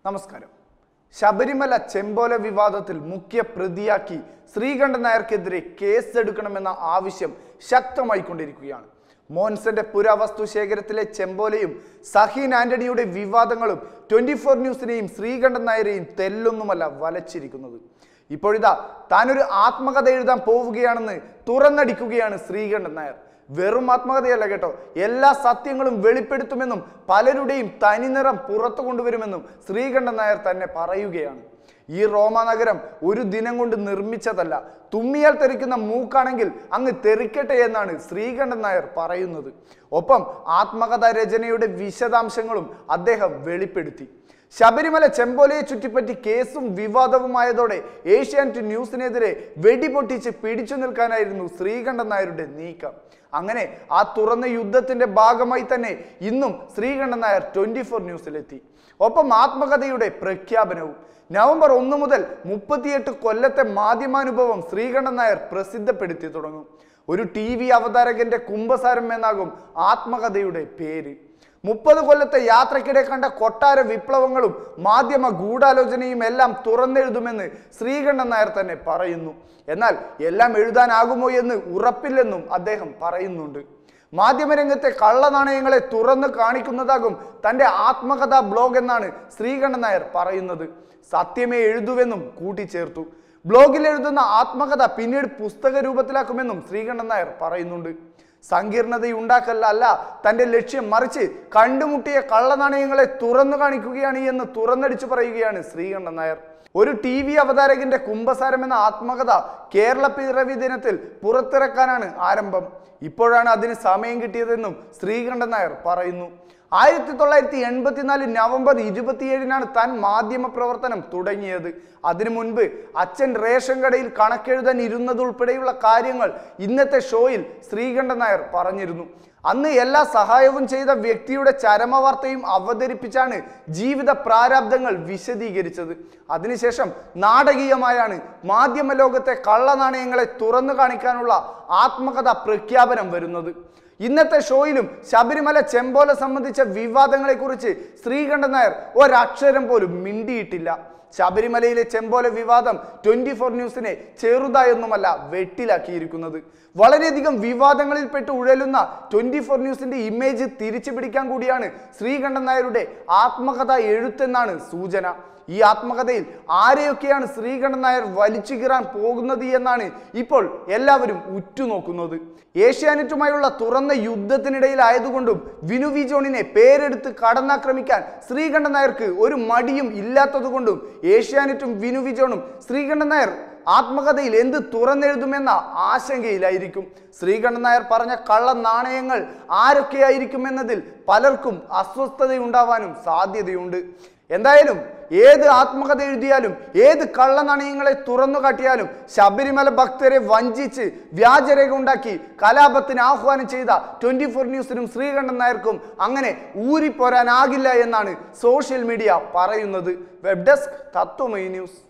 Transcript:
നമസ്കാരം ശബരിമല ചെമ്പോല വിവാദത്തിൽ മുഖ്യ പ്രതിയാക്കി ശ്രീകണ്ഠൻ നായർക്കെതിരെ കേസെടുക്കണമെന്ന ആവശ്യം ശക്തമായിക്കൊണ്ടിരിക്കുകയാണ് മോൻസന്റെ പുരാവസ്തു ശേഖരത്തിലെ ചെമ്പോലയും സഹീൻ ആന്റണിയുടെ വിവാദങ്ങളും ട്വന്റി ഫോർ ന്യൂസിനെയും ശ്രീകണ്ഠൻ നായരെയും തെല്ലൊന്നുമല്ല വലച്ചിരിക്കുന്നത് ഇപ്പോഴിതാ താനൊരു ആത്മകഥ എഴുതാൻ പോവുകയാണെന്ന് തുറന്നടിക്കുകയാണ് ശ്രീകണ്ഠൻ നായർ വെറും ആത്മകഥയല്ല കേട്ടോ എല്ലാ സത്യങ്ങളും വെളിപ്പെടുത്തുമെന്നും പലരുടെയും തനിനിറം പുറത്തു കൊണ്ടുവരുമെന്നും ശ്രീകണ്ഠൻ നായർ തന്നെ പറയുകയാണ് ഈ റോമ നഗരം ഒരു ദിനം കൊണ്ട് നിർമ്മിച്ചതല്ല തുമ്മിയാൽ തെറിക്കുന്ന മൂക്കാണെങ്കിൽ അങ്ങ് തെറിക്കട്ടെ എന്നാണ് ശ്രീകണ്ഠൻ നായർ പറയുന്നത് ഒപ്പം ആത്മകഥാ രചനയുടെ വിശദാംശങ്ങളും അദ്ദേഹം വെളിപ്പെടുത്തി ശബരിമല ചെമ്പോലയെ ചുറ്റിപ്പറ്റി കേസും വിവാദവുമായതോടെ ഏഷ്യാനെറ്റ് ന്യൂസിനെതിരെ വെടിപൊട്ടിച്ച് പിടിച്ചു നിൽക്കാനായിരുന്നു ശ്രീകണ്ഠൻ നായരുടെ നീക്കം അങ്ങനെ ആ തുറന്ന യുദ്ധത്തിന്റെ ഭാഗമായി തന്നെ ഇന്നും ശ്രീകണ്ഠൻ നായർ ട്വന്റി ഫോർ ന്യൂസിലെത്തി ഒപ്പം ആത്മകഥയുടെ പ്രഖ്യാപനവും നവംബർ ഒന്ന് മുതൽ മുപ്പത്തിയെട്ട് കൊല്ലത്തെ മാധ്യമാനുഭവം ശ്രീകണ്ഠൻ നായർ പ്രസിദ്ധപ്പെടുത്തി തുടങ്ങും ഒരു ടി വി അവതാരകന്റെ കുംഭസാരം എന്നാകും ആത്മകഥയുടെ പേര് മുപ്പത് കൊല്ലത്തെ യാത്രക്കിടെ കണ്ട കൊട്ടാര വിപ്ലവങ്ങളും മാധ്യമ ഗൂഢാലോചനയും എല്ലാം തുറന്നെഴുതുമെന്ന് ശ്രീകണ്ഠൻ നായർ തന്നെ പറയുന്നു എന്നാൽ എല്ലാം എഴുതാനാകുമോ എന്ന് ഉറപ്പില്ലെന്നും അദ്ദേഹം പറയുന്നുണ്ട് മാധ്യമരംഗത്തെ കള്ളനാണയങ്ങളെ തുറന്നു കാണിക്കുന്നതാകും തന്റെ ആത്മകഥാ ബ്ലോഗ് എന്നാണ് ശ്രീകണ്ഠൻ നായർ പറയുന്നത് സത്യമേ എഴുതുവെന്നും കൂട്ടിച്ചേർത്തു ബ്ലോഗിൽ എഴുതുന്ന ആത്മകഥ പിന്നീട് പുസ്തക രൂപത്തിലാക്കുമെന്നും ശ്രീകണ്ഠൻ നായർ പറയുന്നുണ്ട് സങ്കീർണതയുണ്ടാക്കല്ല അല്ല തന്റെ ലക്ഷ്യം മറിച്ച് കണ്ടുമുട്ടിയ കള്ളനാണയങ്ങളെ തുറന്നു കാണിക്കുകയാണ് എന്ന് തുറന്നടിച്ചു പറയുകയാണ് ശ്രീകണ്ഠൻ നായർ ഒരു ടി വി അവതാരകന്റെ കുംഭസാരം എന്ന ആത്മകഥ കേരള പിറവി ദിനത്തിൽ പുറത്തിറക്കാനാണ് ആരംഭം ഇപ്പോഴാണ് അതിന് സമയം കിട്ടിയതെന്നും ശ്രീകണ്ഠൻ നായർ പറയുന്നു ആയിരത്തി തൊള്ളായിരത്തി എൺപത്തിനാല് നവംബർ ഇരുപത്തിയേഴിനാണ് താൻ മാധ്യമ പ്രവർത്തനം തുടങ്ങിയത് അതിനു മുൻപ് അച്ഛൻ റേഷൻ കടയിൽ കണക്കെഴുതാൻ ഇരുന്നതുൾപ്പെടെയുള്ള കാര്യങ്ങൾ ഇന്നത്തെ ഷോയിൽ ശ്രീകണ്ഠൻ നായർ പറഞ്ഞിരുന്നു അന്ന് എല്ലാ സഹായവും ചെയ്ത വ്യക്തിയുടെ ചരമവാർത്തയും അവതരിപ്പിച്ചാണ് ജീവിത പ്രാരാബ്ദങ്ങൾ വിശദീകരിച്ചത് അതിനുശേഷം നാടകീയമായാണ് മാധ്യമ ലോകത്തെ കള്ളനാണയങ്ങളെ തുറന്നു കാണിക്കാനുള്ള ആത്മകഥ പ്രഖ്യാപനം വരുന്നത് ഇന്നത്തെ ഷോയിലും ശബരിമല ചെമ്പോല സംബന്ധിച്ച വിവാദങ്ങളെക്കുറിച്ച് ശ്രീകണ്ഠൻ നായർ ഒരക്ഷരം പോലും മിണ്ടിയിട്ടില്ല ശബരിമലയിലെ ചെമ്പോല വിവാദം ട്വന്റി ഫോർ ന്യൂസിനെ ചെറുതായൊന്നുമല്ല വെട്ടിലാക്കിയിരിക്കുന്നത് വളരെയധികം വിവാദങ്ങളിൽപ്പെട്ട് ഉഴലുന്ന ട്വന്റി ഫോർ ന്യൂസിന്റെ ഇമേജ് തിരിച്ചു പിടിക്കാൻ കൂടിയാണ് ശ്രീകണ്ഠൻ നായരുടെ ആത്മകഥ എഴുത്തെന്നാണ് സൂചന ഈ ആത്മകഥയിൽ ആരെയൊക്കെയാണ് ശ്രീകണ്ഠൻ നായർ വലിച്ചു കീറാൻ പോകുന്നത് എന്നാണ് ഇപ്പോൾ എല്ലാവരും ഉറ്റുനോക്കുന്നത് ഏഷ്യാനെറ്റുമായുള്ള തുറന്ന യുദ്ധത്തിനിടയിലായതുകൊണ്ടും വിനു വി ജോണിനെ പേരെടുത്ത് കടന്നാക്രമിക്കാൻ ശ്രീകണ്ഠൻ നായർക്ക് ഒരു മടിയും ഇല്ലാത്തതുകൊണ്ടും ഏഷ്യാനെറ്റും വിനു വി ജോണും ശ്രീകണ്ഠൻ നായർ ആത്മകഥയിൽ എന്ത് തുറന്നെഴുതുമെന്ന ആശങ്കയിലായിരിക്കും ശ്രീകണ്ഠൻ നായർ പറഞ്ഞ കള്ള നാണയങ്ങൾ ആരൊക്കെയായിരിക്കുമെന്നതിൽ പലർക്കും അസ്വസ്ഥതയുണ്ടാവാനും സാധ്യതയുണ്ട് എന്തായാലും ഏത് ആത്മകഥ എഴുതിയാലും ഏത് കള്ളനാണയങ്ങളെ തുറന്നു കാട്ടിയാലും ശബരിമല ഭക്തരെ വഞ്ചിച്ച് വ്യാജരേഖ ഉണ്ടാക്കി കലാപത്തിന് ആഹ്വാനം ചെയ്ത ട്വന്റി ഫോർ ന്യൂസിനും ശ്രീകണ്ഠൻ നായർക്കും അങ്ങനെ ഊരിപ്പോരാനാകില്ല എന്നാണ് സോഷ്യൽ മീഡിയ പറയുന്നത് വെബ് ഡെസ്ക് തത്വമൈ ന്യൂസ്